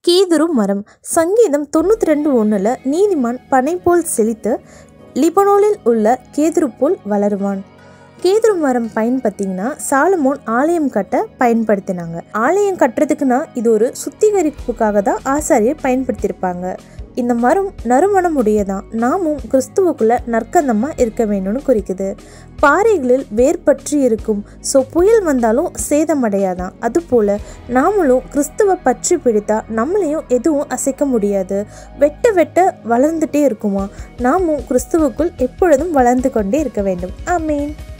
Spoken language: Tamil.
கேதுரு மரம் சங்கீதம் தொண்ணூற்றி ரெண்டு ஒன்றில் நீதிமான் பனை போல் செழித்து லிபனோலில் உள்ள கேதுரு போல் வளருவான் கேதுரு மரம் பயன் பார்த்தீங்கன்னா சாலமோன் ஆலயம் கட்ட பயன்படுத்தினாங்க ஆலயம் கட்டுறதுக்குன்னா இது ஒரு சுத்திகரிப்புக்காக தான் ஆசாரியர் பயன்படுத்தியிருப்பாங்க இந்த மரம் நறுமணம் உடையதான் நாமும் கிறிஸ்துவுக்குள்ள நற்கந்தமாக இருக்க வேணும்னு குறிக்குது பாறைகளில் வேர் பற்றி இருக்கும் ஸோ புயல் வந்தாலும் சேதமடையாதான் அதுபோல் நாமளும் கிறிஸ்துவை பற்றி பிடித்தா நம்மளையும் எதுவும் அசைக்க முடியாது வெட்ட வெட்ட வளர்ந்துட்டே இருக்குமா நாமும் கிறிஸ்துவுக்குள் எப்பொழுதும் வளர்ந்து கொண்டே இருக்க வேண்டும் ஆமீன்